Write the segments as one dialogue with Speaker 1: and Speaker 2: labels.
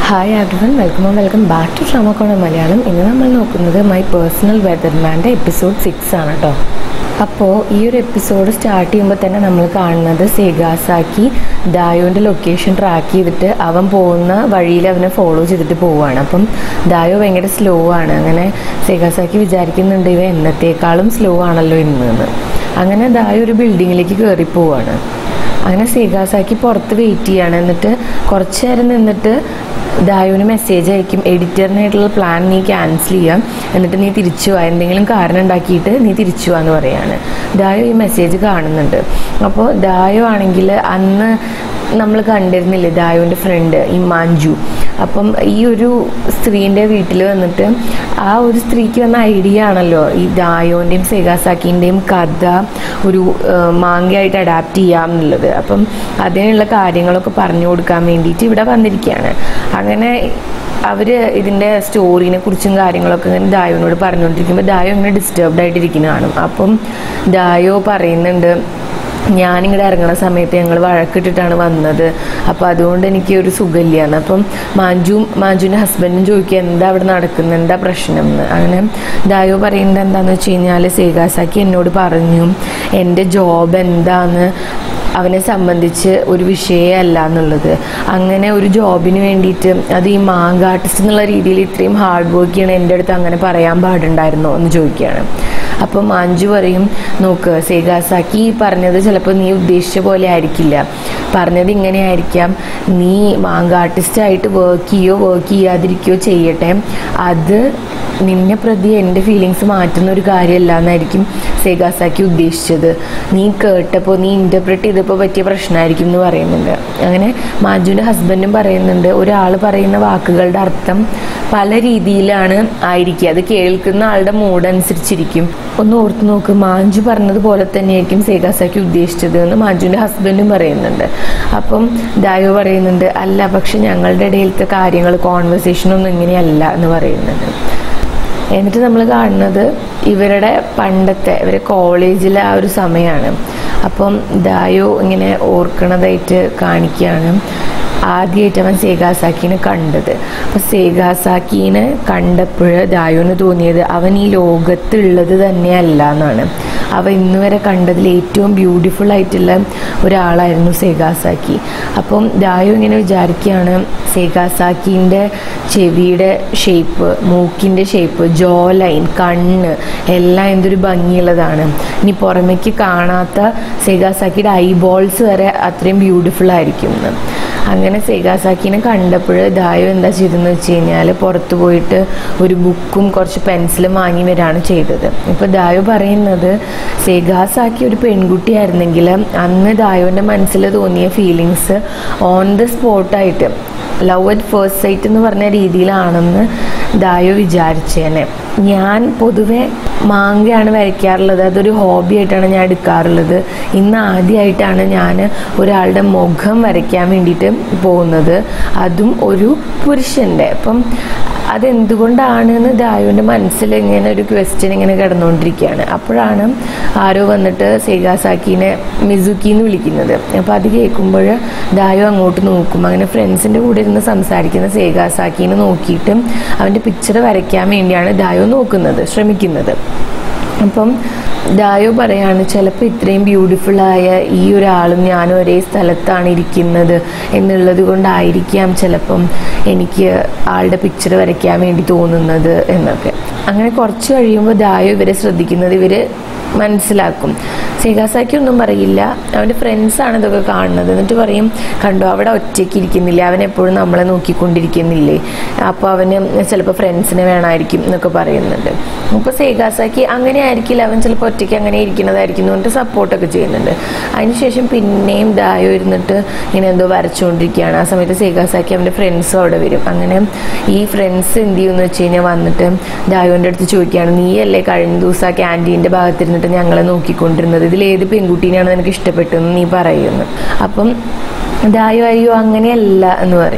Speaker 1: hi everyone welcome and welcome back to ട്രാമക്കോണ മലയാളം ഇന്ന് നമ്മൾ നോക്കുന്നത് മൈ പേഴ്സണൽ വെതർമാൻ്റെ എപ്പിസോഡ് സിക്സ് ആണ് കേട്ടോ അപ്പോൾ ഈ ഒരു എപ്പിസോഡ് സ്റ്റാർട്ട് ചെയ്യുമ്പോൾ തന്നെ നമ്മൾ കാണുന്നത് സേഗാസാക്കി ദായോൻ്റെ ലൊക്കേഷൻ ട്രാക്ക് ചെയ്തിട്ട് അവൻ പോകുന്ന വഴിയിൽ അവനെ ഫോളോ ചെയ്തിട്ട് പോവുകയാണ് അപ്പം ദായോ ഭയങ്കര സ്ലോ ആണ് അങ്ങനെ സേഗാസാക്കി വിചാരിക്കുന്നുണ്ട് ഇവ എന്നത്തേക്കാളും സ്ലോ ആണല്ലോ ഇന്ന് എന്ന് അങ്ങനെ ദായോ ഒരു ബിൽഡിങ്ങിലേക്ക് കയറി പോവാണ് അങ്ങനെ സേഗാസാക്കി പുറത്ത് വെയിറ്റ് ചെയ്യാണ് എന്നിട്ട് കുറച്ച് നേരം നിന്നിട്ട് ദായുവിന് മെസ്സേജ് അയക്കും എഡിറ്ററിനായിട്ടുള്ള പ്ലാൻ നീ ക്യാൻസൽ ചെയ്യാം എന്നിട്ട് നീ തിരിച്ചു വാ എന്തെങ്കിലും കാരണം ഉണ്ടാക്കിയിട്ട് നീ തിരിച്ചു വാ എന്ന് പറയാണ് ദായു ഈ മെസ്സേജ് കാണുന്നുണ്ട് അപ്പോൾ ദായു ആണെങ്കിൽ അന്ന് നമ്മൾ കണ്ടിരുന്നില്ലേ ദായുവിൻ്റെ ഫ്രണ്ട് ഈ മാഞ്ചു അപ്പം ഈ ഒരു സ്ത്രീൻ്റെ വീട്ടിൽ വന്നിട്ട് ആ ഒരു സ്ത്രീക്ക് വന്ന ഐഡിയ ആണല്ലോ ഈ ദായോൻ്റെയും സെഗാസാക്കിൻ്റെയും കഥ ഒരു മാങ്കയായിട്ട് അഡാപ്റ്റ് ചെയ്യാം എന്നുള്ളത് അപ്പം അതിനുള്ള കാര്യങ്ങളൊക്കെ പറഞ്ഞു കൊടുക്കാൻ വേണ്ടിയിട്ട് ഇവിടെ വന്നിരിക്കുകയാണ് അങ്ങനെ അവർ ഇതിൻ്റെ സ്റ്റോറിനെ കുറിച്ചും കാര്യങ്ങളൊക്കെ ഇങ്ങനെ ദായോനോട് പറഞ്ഞുകൊണ്ടിരിക്കുമ്പോൾ ദായോ ഇങ്ങനെ ഡിസ്റ്റർബ്ഡ് ആയിട്ടിരിക്കുന്ന കാണും അപ്പം ദായോ പറയുന്നുണ്ട് ഞാനിങ്ങോട്ട് ഇറങ്ങുന്ന സമയത്ത് ഞങ്ങൾ വഴക്കിട്ടിട്ടാണ് വന്നത് അപ്പോൾ അതുകൊണ്ട് എനിക്ക് ഒരു സുഖമില്ലാന്ന് അപ്പം മാഞ്ചും മാഞ്ചുവിൻ്റെ ഹസ്ബൻഡും ചോദിക്കുക എന്താ അവിടെ നടക്കുന്നത് എന്താ പ്രശ്നം എന്ന് അങ്ങനെ ദായോ പറയുന്നത് എന്താണെന്ന് വെച്ച് കഴിഞ്ഞാൽ സേഗാസാക്കി എന്നോട് പറഞ്ഞു എൻ്റെ ജോബ് എന്താന്ന് അവനെ സംബന്ധിച്ച് ഒരു വിഷയമല്ല എന്നുള്ളത് അങ്ങനെ ഒരു ജോബിന് വേണ്ടിയിട്ട് അത് ഈ മാങ്ക ആർട്ടിസ്റ്റ് എന്നുള്ള രീതിയിൽ ഇത്രയും ഹാർഡ് വർക്ക് ചെയ്യണം എൻ്റെ അടുത്ത് അങ്ങനെ പറയാൻ പാടുണ്ടായിരുന്നോ എന്ന് ചോദിക്കുകയാണ് അപ്പോൾ മാഞ്ചു പറയും നോക്ക് സേഗാസാക്കി പറഞ്ഞത് ചിലപ്പോൾ നീ ഉദ്ദേശിച്ച പോലെ ആയിരിക്കില്ല പറഞ്ഞത് ഇങ്ങനെ ആയിരിക്കാം നീ മാങ്ക ആർട്ടിസ്റ്റായിട്ട് വർക്ക് ചെയ്യോ വർക്ക് ചെയ്യാതിരിക്കുകയോ ചെയ്യട്ടെ അത് നിന്നെ പ്രതി എൻ്റെ ഫീലിങ്സ് മാറ്റുന്ന ഒരു കാര്യമല്ല എന്നായിരിക്കും സേഗാസാക്കി ഉദ്ദേശിച്ചത് നീ കേട്ടപ്പോൾ നീ ഇൻ്റർപ്രറ്റ് ചെയ്തപ്പോൾ പറ്റിയ പ്രശ്നമായിരിക്കും എന്ന് പറയുന്നുണ്ട് അങ്ങനെ മാജുവിൻ്റെ ഹസ്ബൻഡും പറയുന്നുണ്ട് ഒരാൾ പറയുന്ന വാക്കുകളുടെ അർത്ഥം പല രീതിയിലാണ് ആയിരിക്കുക അത് കേൾക്കുന്ന ആളുടെ മൂഡ് അനുസരിച്ചിരിക്കും ഒന്ന് ഓർത്ത് നോക്ക് മാഞ്ചു പറഞ്ഞതുപോലെ തന്നെയായിരിക്കും സേഗാസാക്കി ഉദ്ദേശിച്ചത് എന്ന് മാഞ്ചുവിൻ്റെ ഹസ്ബൻഡും പറയുന്നുണ്ട് അപ്പം ദായോ പറയുന്നുണ്ട് അല്ല പക്ഷെ ഞങ്ങളുടെ ഇടയിലത്തെ കാര്യങ്ങൾ കോൺവെർസേഷനൊന്നും ഇങ്ങനെയല്ല എന്ന് പറയുന്നുണ്ട് എന്നിട്ട് നമ്മൾ കാണുന്നത് ഇവരുടെ പണ്ടത്തെ ഇവരെ കോളേജിലെ ആ ഒരു സമയമാണ് അപ്പം ദായോ ഇങ്ങനെ ഓർക്കണതായിട്ട് കാണിക്കുകയാണ് ആദ്യമായിട്ട് അവൻ സേഗാസാക്കിനെ കണ്ടത് അപ്പോൾ സേഗാസാക്കിനെ കണ്ടപ്പോൾ ദായോന് തോന്നിയത് അവൻ ഈ ലോകത്തുള്ളത് തന്നെയല്ല എന്നാണ് അവ ഇന്ന് വരെ കണ്ടതിൽ ഏറ്റവും ബ്യൂട്ടിഫുൾ ആയിട്ടുള്ള ഒരാളായിരുന്നു സേഗാസാക്കി അപ്പം ദായോ ഇങ്ങനെ വിചാരിക്കുകയാണ് സേഗാസാക്കിൻ്റെ ചെവിയുടെ ഷേപ്പ് മൂക്കിൻ്റെ ഷേപ്പ് ജോ ലൈൻ കണ്ണ് എല്ലാം എന്തൊരു ഭംഗിയുള്ളതാണ് ഇനി പുറമേക്ക് കാണാത്ത സേഗാസാക്കിയുടെ ഐബോൾസ് വരെ അത്രയും ബ്യൂട്ടിഫുൾ ആയിരിക്കും എന്ന് അങ്ങനെ സേഗാസാക്കിനെ കണ്ടപ്പോൾ ദായോ എന്താ ചെയ്തതെന്ന് വെച്ച് കഴിഞ്ഞാൽ പുറത്ത് പോയിട്ട് ഒരു ബുക്കും കുറച്ച് പെൻസിലും വാങ്ങി വരാണ് ചെയ്തത് ഇപ്പോൾ ദായോ പറയുന്നത് സേഗാസാക്കി ഒരു പെൺകുട്ടിയായിരുന്നെങ്കിൽ അന്ന് ദായോൻ്റെ മനസ്സിൽ തോന്നിയ ഫീലിങ്സ് ഓൺ ദ സ്പോട്ടായിട്ട് ലവ് അറ്റ് ഫേസ്റ്റ് സൈറ്റ് എന്ന് പറഞ്ഞ രീതിയിലാണെന്ന് ദായോ വിചാരിച്ചേനെ ഞാൻ പൊതുവെ മാങ്കയാണ് വരയ്ക്കാറുള്ളത് അതൊരു ഹോബി ആയിട്ടാണ് ഞാൻ എടുക്കാറുള്ളത് ഇന്ന് ആദ്യമായിട്ടാണ് ഞാൻ ഒരാളുടെ മുഖം വരയ്ക്കാൻ വേണ്ടിയിട്ട് പോകുന്നത് അതും ഒരു പുരുഷൻ്റെ അപ്പം അതെന്തുകൊണ്ടാണ് എന്ന് ദായുവിൻ്റെ മനസ്സിൽ ഇങ്ങനെ ഒരു ക്വസ്റ്റ്യൻ ഇങ്ങനെ കിടന്നുകൊണ്ടിരിക്കുകയാണ് അപ്പോഴാണ് ആരോ വന്നിട്ട് സേഗാസാക്കിനെ മിസുക്കി എന്ന് വിളിക്കുന്നത് അപ്പോൾ അത് കേൾക്കുമ്പോൾ ദായോ അങ്ങോട്ട് നോക്കും അങ്ങനെ ഫ്രണ്ട്സിൻ്റെ കൂടെ ഇരുന്ന് സംസാരിക്കുന്ന സേഗാസാക്കിനെ നോക്കിയിട്ട് അവൻ്റെ പിക്ചർ വരയ്ക്കാൻ വേണ്ടിയാണ് ദായോ നോക്കുന്നത് ശ്രമിക്കുന്നത് അപ്പം ദായോ പറയാണ് ചിലപ്പോൾ ഇത്രയും ബ്യൂട്ടിഫുള്ളായ ഈ ഒരാളും ഞാനും ഒരേ സ്ഥലത്താണ് ഇരിക്കുന്നത് എന്നുള്ളത് കൊണ്ടായിരിക്കാം ചിലപ്പം എനിക്ക് ആളുടെ പിക്ചർ വരയ്ക്കാൻ വേണ്ടി തോന്നുന്നത് എന്നൊക്കെ അങ്ങനെ കുറച്ച് കഴിയുമ്പോൾ ദായോ ഇവരെ ശ്രദ്ധിക്കുന്നത് ഇവർ മനസ്സിലാക്കും സേഗാസാക്കി ഒന്നും പറയില്ല അവൻ്റെ ഫ്രണ്ട്സാണ് ഇതൊക്കെ കാണുന്നത് എന്നിട്ട് പറയും കണ്ടോ അവിടെ ഒറ്റയ്ക്ക് ഇരിക്കുന്നില്ല അവൻ എപ്പോഴും നമ്മളെ നോക്കിക്കൊണ്ടിരിക്കുന്നില്ലേ അപ്പോൾ അവന് ചിലപ്പോൾ ഫ്രണ്ട്സിനെ വേണമായിരിക്കും എന്നൊക്കെ പറയുന്നുണ്ട് അപ്പോൾ സേഗാസാക്കി അങ്ങനെ ആയിരിക്കില്ല അവൻ ചിലപ്പോൾ ഒറ്റയ്ക്ക് അങ്ങനെ ഇരിക്കുന്നതായിരിക്കും എന്ന് പറഞ്ഞിട്ട് സപ്പോർട്ടൊക്കെ ചെയ്യുന്നുണ്ട് അതിനുശേഷം പിന്നെയും ദായോ ഇരുന്നിട്ട് ഇങ്ങനെ എന്തോ വരച്ചുകൊണ്ടിരിക്കുകയാണ് ആ സമയത്ത് സേഗാസാക്കി അവൻ്റെ ഫ്രണ്ട്സും അവിടെ വരും അങ്ങനെ ഈ ഫ്രണ്ട്സ് എന്ത് ചെയ്യുമെന്ന് വെച്ച് കഴിഞ്ഞാൽ വന്നിട്ട് ദായോൻ്റെ അടുത്ത് ചോദിക്കുകയാണ് നീയല്ലേ കഴിഞ്ഞ ദിവസം ആ ക്യാൻറ്റീൻ്റെ ഭാഗത്തിരുന്നിട്ട് ഞങ്ങളെ നോക്കിക്കൊണ്ടിരുന്നത് ഇതിൽ ഏത് പെൺകുട്ടീനെയാണ് നിനക്ക് ഇഷ്ടപ്പെട്ടതെന്ന് നീ പറയുന്നു അപ്പം ദായോ അയ്യോ അങ്ങനെയല്ല എന്ന് പറയും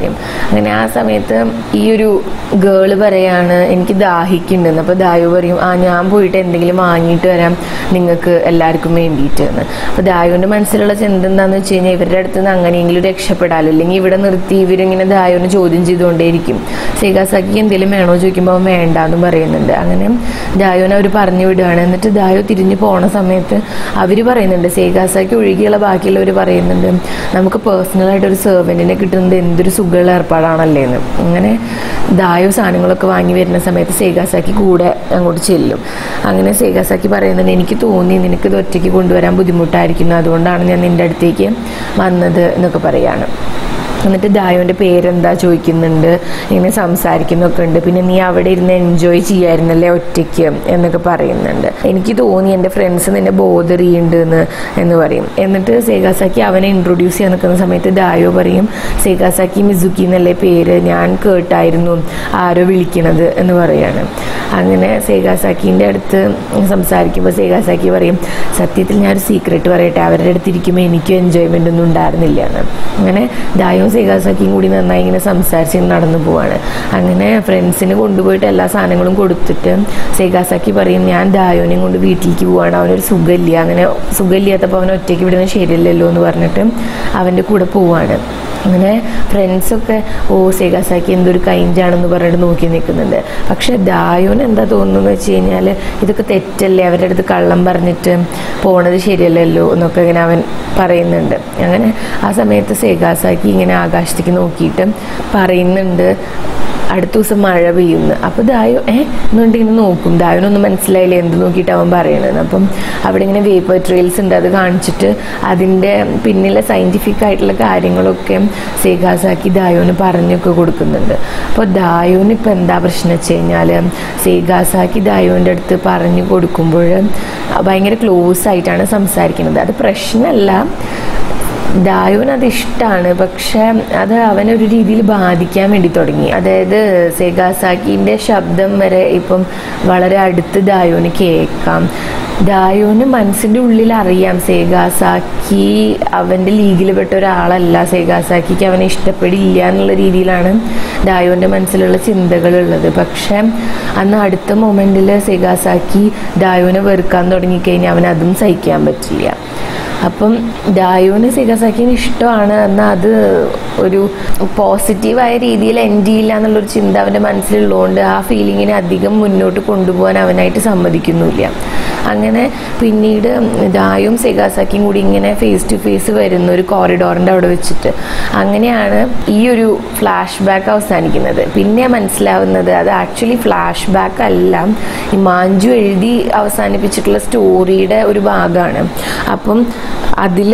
Speaker 1: അങ്ങനെ ആ സമയത്ത് ഈ ഒരു ഗേള് പറയാണ് എനിക്ക് ദാഹിക്കുന്നുണ്ടെന്ന് അപ്പോൾ ദായു പറയും ആ ഞാൻ പോയിട്ട് എന്തെങ്കിലും വാങ്ങിയിട്ട് വരാം നിങ്ങൾക്ക് എല്ലാവർക്കും വേണ്ടിയിട്ട് എന്ന് അപ്പോൾ ദായുവിൻ്റെ മനസ്സിലുള്ള ചിന്ത എന്താണെന്ന് വെച്ച് കഴിഞ്ഞാൽ ഇവരുടെ അടുത്ത് നിന്ന് അങ്ങനെയെങ്കിലും രക്ഷപ്പെടാമല്ലോ അല്ലെങ്കിൽ ഇവിടെ നിർത്തി ഇവരിങ്ങനെ ദായുവിനെ ചോദ്യം ചെയ്തുകൊണ്ടേയിരിക്കും സേഗാസാക്കിക്ക് എന്തെങ്കിലും വേണോ ചോദിക്കുമ്പോൾ അവൻ വേണ്ട എന്ന് പറയുന്നുണ്ട് അങ്ങനെ ദായുവിനെ അവർ പറഞ്ഞു വിടുകയാണ് എന്നിട്ട് ദായു തിരിഞ്ഞു പോണ സമയത്ത് അവർ പറയുന്നുണ്ട് സേഗാസാക്കി ഒഴികെയുള്ള ബാക്കിയുള്ളവർ പറയുന്നുണ്ട് നമുക്ക് പേഴ്സണലായിട്ട് ഒരു സെർവൻറ്റിനെ കിട്ടുന്നത് എന്തൊരു സുഖമുള്ള ഏർപ്പാടാണല്ലേ എന്ന് അങ്ങനെ ദായു സാധനങ്ങളൊക്കെ വാങ്ങി വരുന്ന സമയത്ത് സേഗാസാക്കി കൂടെ അങ്ങോട്ട് ചെല്ലും അങ്ങനെ സേഗാസാക്കി പറയുന്നുണ്ട് എനിക്ക് തോന്നി നിനക്ക് ഇത് ഒറ്റയ്ക്ക് കൊണ്ടുവരാൻ ബുദ്ധിമുട്ടായിരിക്കുന്നു അതുകൊണ്ടാണ് ഞാൻ നിൻ്റെ അടുത്തേക്ക് വന്നത് എന്നൊക്കെ പറയാണ് എന്നിട്ട് ദായുവിൻ്റെ പേരെന്താ ചോദിക്കുന്നുണ്ട് ഇങ്ങനെ സംസാരിക്കുന്നൊക്കെ ഉണ്ട് പിന്നെ നീ അവിടെ ഇരുന്ന് എൻജോയ് ചെയ്യായിരുന്നല്ലേ ഒറ്റയ്ക്ക് എന്നൊക്കെ പറയുന്നുണ്ട് എനിക്ക് തോന്നി എൻ്റെ ഫ്രണ്ട്സ് നിന്നെ ബോധർ ചെയ്യുന്നുണ്ട് എന്ന് എന്ന് പറയും എന്നിട്ട് സേഗാസാക്കി അവനെ ഇൻട്രൊഡ്യൂസ് ചെയ്യാൻ നിൽക്കുന്ന സമയത്ത് ദായോ പറയും സേഗാസാക്കി മിസുക്കി എന്നല്ലേ പേര് ഞാൻ കേട്ടായിരുന്നു ആരോ വിളിക്കണത് എന്ന് പറയാണ് അങ്ങനെ സേഗാസാക്കിൻ്റെ അടുത്ത് സംസാരിക്കുമ്പോൾ സേഗാസാക്കി പറയും സത്യത്തിൽ ഞാനൊരു സീക്രട്ട് പറയട്ടെ അവരുടെ അടുത്ത് ഇരിക്കുമ്പോൾ എനിക്കും എൻജോയ്മെൻ്റ് ഒന്നും ഉണ്ടായിരുന്നില്ല എന്ന് അങ്ങനെ ദായവും സേഗാസാക്കിയും കൂടി നന്നായി ഇങ്ങനെ സംസാരിച്ച് നടന്നു പോവാണ് അങ്ങനെ ഫ്രണ്ട്സിന് കൊണ്ടുപോയിട്ട് എല്ലാ സാധനങ്ങളും കൊടുത്തിട്ട് സേഗാസാക്കി പറയും ഞാൻ ദായോനെയും കൊണ്ട് വീട്ടിലേക്ക് പോവാണ് അവനൊരു സുഖമില്ല അങ്ങനെ സുഖമില്ലാത്തപ്പോൾ അവൻ ഒറ്റയ്ക്ക് വിടുന്നത് ശരിയല്ലല്ലോ എന്ന് പറഞ്ഞിട്ട് അവൻ്റെ കൂടെ പോവാണ് അങ്ങനെ ഫ്രണ്ട്സൊക്കെ ഓ സേഗാസാക്കി എന്തൊരു കൈൻഡാണെന്ന് പറഞ്ഞിട്ട് നോക്കി നിൽക്കുന്നുണ്ട് പക്ഷെ ദായോന് എന്താ തോന്നുന്നു വെച്ച് കഴിഞ്ഞാൽ ഇതൊക്കെ തെറ്റല്ലേ അവരുടെ അടുത്ത് കള്ളം പറഞ്ഞിട്ട് പോണത് ശരിയല്ലല്ലോ എന്നൊക്കെ ഇങ്ങനെ അവൻ പറയുന്നുണ്ട് അങ്ങനെ ആ സമയത്ത് സേഗാസാക്കി ഇങ്ങനെ ആകാശത്തേക്ക് നോക്കിയിട്ട് പറയുന്നുണ്ട് അടുത്ത ദിവസം മഴ പെയ്യുന്നു അപ്പോൾ ദായോ ഏ എന്നുകൊണ്ട് ഇങ്ങനെ നോക്കും ദായോനൊന്നും മനസ്സിലായില്ല എന്ത് നോക്കിയിട്ട് അവൻ പറയണത് അപ്പം അവിടെ ഇങ്ങനെ വേപ്പർ ട്രെയിൽസ് ഉണ്ട് അത് കാണിച്ചിട്ട് അതിൻ്റെ പിന്നിലെ സയൻറ്റിഫിക് ആയിട്ടുള്ള കാര്യങ്ങളൊക്കെ സേഗാസാക്കി ദായോന് പറഞ്ഞൊക്കെ കൊടുക്കുന്നുണ്ട് അപ്പോൾ ദായോന് ഇപ്പം എന്താ പ്രശ്നം വെച്ച് കഴിഞ്ഞാൽ സേഗാസാക്കി ദായോൻ്റെ അടുത്ത് പറഞ്ഞു കൊടുക്കുമ്പോൾ ഭയങ്കര ക്ലോസ് ആയിട്ടാണ് സംസാരിക്കുന്നത് അത് പ്രശ്നമല്ല ദായുവിന് അത് ഇഷ്ടമാണ് പക്ഷെ അത് അവനൊരു രീതിയിൽ ബാധിക്കാൻ വേണ്ടി തുടങ്ങി അതായത് സെഗാസാക്കിൻ്റെ ശബ്ദം വരെ ഇപ്പം വളരെ അടുത്ത് ദായുവിന് കേൾക്കാം ദായുവിന് മനസ്സിൻ്റെ ഉള്ളിൽ അറിയാം സേഗാസാക്കി അവൻ്റെ ലീഗിൽ പെട്ട ഒരാളല്ല സേഗാസാക്കിക്ക് അവനെ ഇഷ്ടപ്പെടില്ല എന്നുള്ള രീതിയിലാണ് ദായുവിൻ്റെ മനസ്സിലുള്ള ചിന്തകളുള്ളത് പക്ഷെ അന്ന് അടുത്ത മൊമെൻറ്റിൽ സേഗാസാക്കി ദായുവിനെ വെറുക്കാൻ തുടങ്ങിക്കഴിഞ്ഞാൽ അവൻ അതും സഹിക്കാൻ പറ്റില്ല അപ്പം ഡായോന് സിഗസാക്കിന് ഇഷ്ടമാണ് എന്നാൽ അത് ഒരു പോസിറ്റീവായ രീതിയിൽ എൻഡ് ചെയ്യില്ല എന്നുള്ളൊരു ചിന്ത അവൻ്റെ മനസ്സിലുള്ളതുകൊണ്ട് ആ ഫീലിങ്ങിനെ അധികം മുന്നോട്ട് കൊണ്ടുപോകാൻ അവനായിട്ട് സമ്മതിക്കുന്നില്ല അങ്ങനെ പിന്നീട് ദായും സെഗാസാക്കിയും കൂടി ഇങ്ങനെ ഫേസ് ടു ഫേസ് വരുന്ന ഒരു കോറിഡോറിൻ്റെ അവിടെ വെച്ചിട്ട് അങ്ങനെയാണ് ഈ ഒരു ഫ്ലാഷ് ബാക്ക് അവസാനിക്കുന്നത് പിന്നെ മനസ്സിലാവുന്നത് അത് ആക്ച്വലി ഫ്ലാഷ് ബാക്ക് അല്ല ഈ മാഞ്ചു എഴുതി അവസാനിപ്പിച്ചിട്ടുള്ള സ്റ്റോറിയുടെ ഒരു ഭാഗമാണ് അപ്പം അതിൽ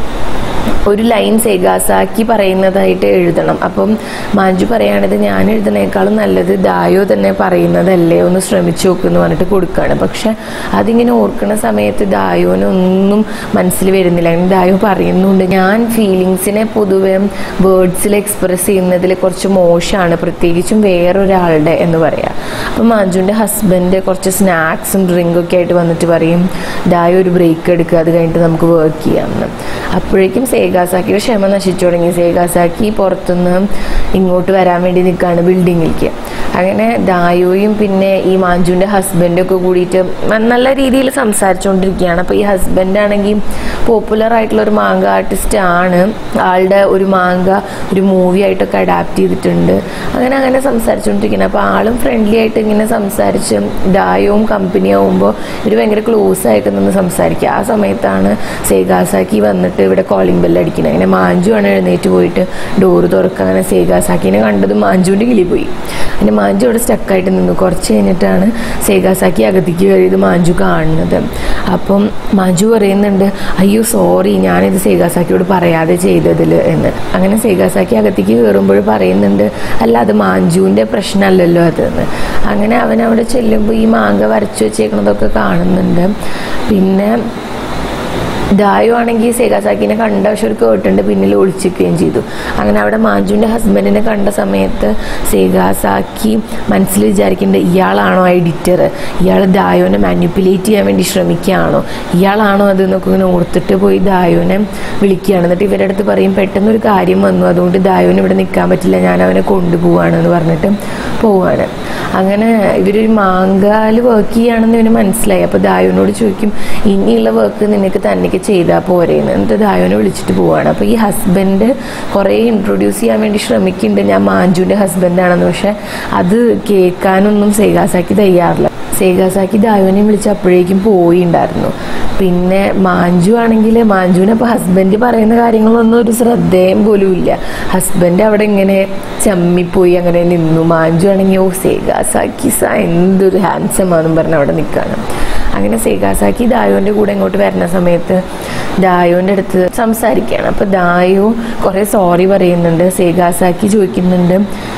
Speaker 1: ഒരു ലൈൻ സെഗാസാക്കി പറയുന്നതായിട്ട് എഴുതണം അപ്പം മാഞ്ചു പറയുകയാണിത് ഞാൻ എഴുതുന്നേക്കാളും നല്ലത് ദായോ തന്നെ പറയുന്നതല്ലേ ഒന്ന് ശ്രമിച്ചു നോക്കുമെന്ന് പറഞ്ഞിട്ട് കൊടുക്കുകയാണ് പക്ഷെ അതിങ്ങനെ ഓർക്കുന്ന സമയത്ത് ദായോനൊന്നും മനസ്സിൽ വരുന്നില്ല അങ്ങനെ ദായോ പറയുന്നുണ്ട് ഞാൻ ഫീലിങ്സിനെ പൊതുവെ വേർഡ്സിൽ എക്സ്പ്രസ് ചെയ്യുന്നതിൽ കുറച്ച് മോശമാണ് പ്രത്യേകിച്ചും വേറൊരാളുടെ എന്ന് പറയാം അപ്പം മാഞ്ചുവിൻ്റെ ഹസ്ബൻഡ് കുറച്ച് സ്നാക്സും ഡ്രിങ്കൊക്കെ ആയിട്ട് വന്നിട്ട് പറയും ദായോ ഒരു ബ്രേക്ക് എടുക്കുക അത് കഴിഞ്ഞിട്ട് നമുക്ക് വർക്ക് ചെയ്യാമെന്ന് അപ്പോഴേക്കും സേഗാസാക്കിയുടെ ക്ഷമ നശിച്ചു തുടങ്ങി സേഗാസാക്കി പുറത്തുനിന്ന് ഇങ്ങോട്ട് വരാൻ വേണ്ടി നിൽക്കുകയാണ് ബിൽഡിങ്ങിലേക്ക് അങ്ങനെ ദായോയും പിന്നെ ഈ മാഞ്ചുവിൻ്റെ ഹസ്ബൻഡും ഒക്കെ കൂടിയിട്ട് നല്ല രീതിയിൽ സംസാരിച്ചുകൊണ്ടിരിക്കുകയാണ് അപ്പോൾ ഈ ഹസ്ബൻഡ് ആണെങ്കിൽ പോപ്പുലർ ആയിട്ടുള്ള ഒരു മാങ്ക ആർട്ടിസ്റ്റ് ആണ് ആളുടെ ഒരു മാങ്ക ഒരു മൂവി ആയിട്ടൊക്കെ അഡാപ്റ്റ് ചെയ്തിട്ടുണ്ട് അങ്ങനെ അങ്ങനെ സംസാരിച്ചുകൊണ്ടിരിക്കുന്നത് അപ്പോൾ ആളും ഫ്രണ്ട്ലി ആയിട്ട് ഇങ്ങനെ സംസാരിച്ച് ഡായവും കമ്പനി ആവുമ്പോൾ ഇവർ ഭയങ്കര ക്ലോസ് ആയിട്ട് നിന്ന് സംസാരിക്കുക ആ സമയത്താണ് സേഗാസാക്കി വന്നിട്ട് ഇവിടെ കോളിംഗ് ബെല്ല് അടിക്കുന്നത് അങ്ങനെ മാഞ്ചു ആണ് എഴുന്നേറ്റ് പോയിട്ട് ഡോറ് തുറക്കുക അങ്ങനെ സേഗാസാക്കിനെ കണ്ടത് മാഞ്ചുവിൻ്റെ കിളി പോയി അങ്ങനെ മാഞ്ചു അവിടെ സ്റ്റക്കായിട്ട് നിന്നു കുറച്ച് കഴിഞ്ഞിട്ടാണ് സേഗാസാക്കി അകത്തേക്ക് കയറിയത് മാഞ്ചു കാണുന്നത് അപ്പം മാഞ്ചു പറയുന്നുണ്ട് അയ്യോ സോറി ഞാനിത് സേഗാസാക്കിയോട് പറയാതെ ചെയ്തതിൽ എന്ന് അങ്ങനെ സേഗാസാക്കി അകത്തേക്ക് കയറുമ്പോൾ പറയുന്നുണ്ട് അല്ല അത് മാഞ്ചുവിൻ്റെ പ്രശ്നമല്ലല്ലോ അതെന്ന് അങ്ങനെ അവൻ അവിടെ ചെല്ലുമ്പോൾ ഈ മാങ്ക വരച്ചു വെച്ചേക്കണതൊക്കെ കാണുന്നുണ്ട് പിന്നെ ദായു ആണെങ്കിൽ സേഗാസാക്കിനെ കണ്ട പക്ഷെ ഒരു കേട്ടുണ്ട് പിന്നിൽ ഒളിച്ചിരിക്കുകയും ചെയ്തു അങ്ങനെ അവിടെ മാഞ്ചുവിൻ്റെ ഹസ്ബൻഡിനെ കണ്ട സമയത്ത് സേഗാസാക്കി മനസ്സിൽ വിചാരിക്കേണ്ടത് ഇയാളാണോ എഡിറ്റർ ഇയാൾ ദായോനെ മാനിപ്പുലേറ്റ് ചെയ്യാൻ വേണ്ടി ശ്രമിക്കുകയാണോ ഇയാളാണോ അത് എന്നൊക്കെ ഇങ്ങനെ ഓർത്തിട്ട് പോയി ദായോനെ വിളിക്കുകയാണ് എന്നിട്ട് ഇവരുടെ അടുത്ത് പറയും പെട്ടെന്ന് ഒരു കാര്യം വന്നു അതുകൊണ്ട് ദായോന് ഇവിടെ നിൽക്കാൻ പറ്റില്ല ഞാൻ അവനെ കൊണ്ടുപോവാണ് എന്ന് പറഞ്ഞിട്ട് പോവാണ് അങ്ങനെ ഇവരൊരു മാങ്കാല് വർക്ക് ചെയ്യുകയാണെന്ന് ഇവന് മനസ്സിലായി അപ്പോൾ ദായോനോട് ചോദിക്കും ഇനിയുള്ള വർക്ക് നിനക്ക് തന്നെയൊക്കെ ചെയ്താൽ പോരേന്ന് എന്നിട്ട് ദായോനെ വിളിച്ചിട്ട് പോവാണ് അപ്പോൾ ഈ ഹസ്ബൻഡ് കുറേ ഇൻട്രൊഡ്യൂസ് ചെയ്യാൻ വേണ്ടി ശ്രമിക്കുന്നുണ്ട് ഞാൻ മാഞ്ചുവിൻ്റെ ഹസ്ബൻഡാണെന്ന് പക്ഷെ അത് കേൾക്കാനൊന്നും സേഗാസാക്കി തയ്യാറില്ല സേഗാസാക്കി ദായോനെ വിളിച്ച് അപ്പോഴേക്കും പോയിണ്ടായിരുന്നു പിന്നെ മാഞ്ചു ആണെങ്കിൽ മാഞ്ചുവിന് അപ്പോൾ ഹസ്ബൻഡ് പറയുന്ന കാര്യങ്ങളൊന്നും ഒരു ശ്രദ്ധയും പോലും ഇല്ല ഹസ്ബൻഡ് അവിടെ ഇങ്ങനെ ചമ്മിപ്പോയി അങ്ങനെ നിന്നു മാഞ്ചു ആണെങ്കിൽ ഓ സേഗാസാക്കി സ എന്തൊരു ഹാൻസം ആണെന്നും പറഞ്ഞ് അവിടെ നിൽക്കുകയാണ് അങ്ങനെ സേഗാസാക്കി ദായോൻ്റെ കൂടെ ഇങ്ങോട്ട് വരുന്ന സമയത്ത് ദായോൻ്റെ അടുത്ത് സംസാരിക്കുകയാണ് അപ്പോൾ ദായോ കുറേ സോറി പറയുന്നുണ്ട് സേഗാസാക്കി ചോദിക്കുന്നുണ്ട്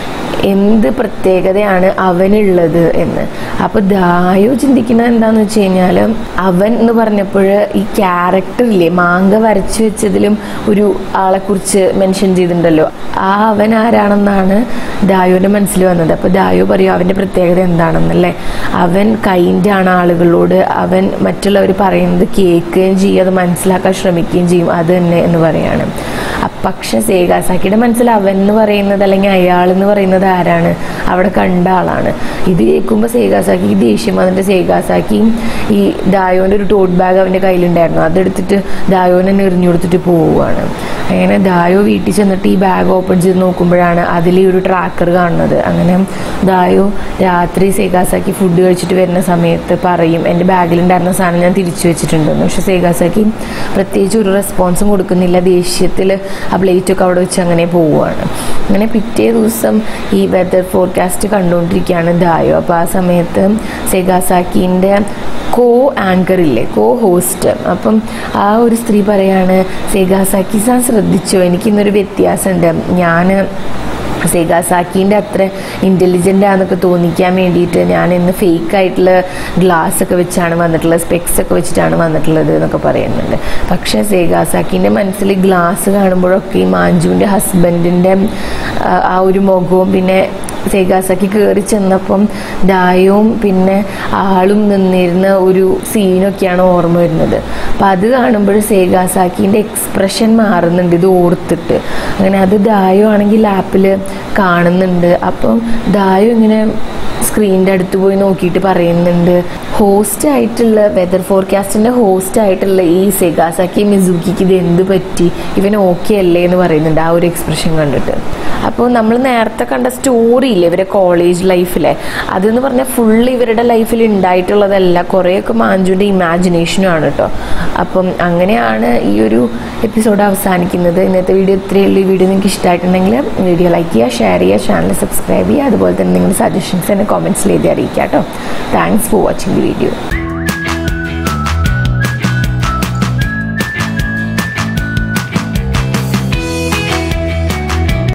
Speaker 1: എന്ത് പ്രത്യേകതയാണ് അവനുള്ളത് എന്ന് അപ്പോൾ ദായോ ചിന്തിക്കുന്നത് എന്താന്ന് വെച്ച് കഴിഞ്ഞാൽ അവൻ എന്ന് പറഞ്ഞപ്പോൾ ഈ ക്യാരക്ടറില്ലേ മാങ്ക വരച്ചു വെച്ചതിലും ഒരു ആളെക്കുറിച്ച് മെൻഷൻ ചെയ്തിട്ടുണ്ടല്ലോ ആ അവൻ ആരാണെന്നാണ് ദായോന്റെ മനസ്സിൽ വന്നത് അപ്പോൾ ദായോ പറയും അവൻ്റെ പ്രത്യേകത എന്താണെന്നല്ലേ അവൻ കൈൻഡാണ് ആളുകളോട് അവൻ മറ്റുള്ളവർ പറയുന്നത് കേൾക്കുകയും ചെയ്യും അത് മനസ്സിലാക്കാൻ ശ്രമിക്കുകയും ചെയ്യും അത് തന്നെ എന്ന് പറയാണ് അ- പക്ഷെ സേഗാസാക്കിയുടെ മനസ്സിൽ അവൻ എന്ന് പറയുന്നത് അല്ലെങ്കിൽ അയാൾ എന്ന് പറയുന്നത് ആരാണ് അവിടെ കണ്ട ആളാണ് ഇത് കേൾക്കുമ്പോൾ സേഗാസാക്കിക്ക് ദേഷ്യം വന്നിട്ട് സേഗാസാക്കിയും ഈ ദായോൻ്റെ ഒരു ടോട്ട് ബാഗ് അവൻ്റെ കയ്യിലുണ്ടായിരുന്നു അതെടുത്തിട്ട് ദായോനെ എറിഞ്ഞു കൊടുത്തിട്ട് പോവുകയാണ് അങ്ങനെ ദായോ വീട്ടിൽ ചെന്നിട്ട് ഈ ബാഗ് ഓപ്പൺ ചെയ്ത് നോക്കുമ്പോഴാണ് അതിൽ ഈ ഒരു ട്രാക്കർ കാണുന്നത് അങ്ങനെ ദായോ രാത്രി സേഗാസാക്കി ഫുഡ് കഴിച്ചിട്ട് വരുന്ന സമയത്ത് പറയും എൻ്റെ ബാഗിലുണ്ടായിരുന്ന സാധനം ഞാൻ തിരിച്ചു വെച്ചിട്ടുണ്ടെന്ന് പക്ഷെ സേഗാസാക്കി പ്രത്യേകിച്ച് ഒരു റെസ്പോൺസും കൊടുക്കുന്നില്ല ദേഷ്യത്തിൽ ആ പ്ലേറ്റൊക്കെ അവിടെ വെച്ച് അങ്ങനെ പോവുകയാണ് അങ്ങനെ പിറ്റേ ദിവസം ഈ വെതർ ഫോർകാസ്റ്റ് കണ്ടുകൊണ്ടിരിക്കുകയാണ് ദായോ അപ്പോൾ ആ സമയത്ത് സെഗാസാക്കിൻ്റെ കോ ആങ്കർ ഇല്ലേ കോ ഹോസ്റ്റ് അപ്പം ആ ഒരു സ്ത്രീ പറയാണ് സെഗാസാക്കി സാൻ ശ്രദ്ധിച്ചോ എനിക്കിന്നൊരു വ്യത്യാസമുണ്ട് ഞാൻ സെഗാസാക്കിൻ്റെ അത്ര ഇൻ്റലിജൻ്റ് ആണെന്നൊക്കെ തോന്നിക്കാൻ വേണ്ടിയിട്ട് ഞാൻ ഇന്ന് ഫേക്ക് ആയിട്ടുള്ള ഗ്ലാസ് ഒക്കെ വെച്ചാണ് വന്നിട്ടുള്ളത് സ്പെക്സ് ഒക്കെ വെച്ചിട്ടാണ് വന്നിട്ടുള്ളത് എന്നൊക്കെ പറയുന്നുണ്ട് പക്ഷേ സെഗാസാക്കിൻ്റെ മനസ്സിൽ ഗ്ലാസ് കാണുമ്പോഴൊക്കെ ഈ മാഞ്ചുവിൻ്റെ ഹസ്ബൻഡിൻ്റെ ആ ഒരു മുഖവും പിന്നെ സേഗാസാക്കി കയറി ചെന്നപ്പം ദായവും പിന്നെ ആളും നിന്നിരുന്ന ഒരു സീനൊക്കെയാണ് ഓർമ്മ വരുന്നത് അപ്പം അത് കാണുമ്പോൾ സേഗാസാക്കിൻ്റെ എക്സ്പ്രഷൻ മാറുന്നുണ്ട് ഇത് ഓർത്തിട്ട് അങ്ങനെ അത് ദായോ ആണെങ്കിൽ ലാപ്പിൽ കാണുന്നുണ്ട് അപ്പം ദായോ ഇങ്ങനെ സ്ക്രീനിൻ്റെ അടുത്ത് പോയി നോക്കിയിട്ട് പറയുന്നുണ്ട് ഹോസ്റ്റ് ആയിട്ടുള്ള വെതർ ഫോർകാസ്റ്റിൻ്റെ ഹോസ്റ്റ് ആയിട്ടുള്ള ഈ സെഗാസാക്കി മിസുക്കിക്ക് ഇത് എന്ത് പറ്റി ഇവൻ ഓക്കെ അല്ലേ എന്ന് പറയുന്നുണ്ട് ആ ഒരു എക്സ്പ്രഷൻ കണ്ടിട്ട് അപ്പോൾ നമ്മൾ നേരത്തെ കണ്ട സ്റ്റോറി ഇല്ലേ ഇവരെ കോളേജ് ലൈഫിലെ അതെന്ന് പറഞ്ഞാൽ ഫുൾ ഇവരുടെ ലൈഫിൽ ഉണ്ടായിട്ടുള്ളതല്ല കുറേയൊക്കെ മാഞ്ചുവിൻ്റെ ഇമാജിനേഷനും ആണ് കേട്ടോ അപ്പം അങ്ങനെയാണ് ഈ ഒരു എപ്പിസോഡ് അവസാനിക്കുന്നത് ഇന്നത്തെ വീഡിയോ ഇത്രയേ ഉള്ളൂ ഈ വീഡിയോ നിങ്ങൾക്ക് ഇഷ്ടമായിട്ടുണ്ടെങ്കിൽ വീഡിയോ ലൈക്ക് ചെയ്യുക ഷെയർ ചെയ്യുക ചാനൽ സബ്സ്ക്രൈബ് ചെയ്യുക അതുപോലെ തന്നെ നിങ്ങളുടെ സജഷൻസ് എന്നെ കോമെൻറ്റ്സിൽ എഴുതി അറിയിക്കുക കേട്ടോ thanks for watching the video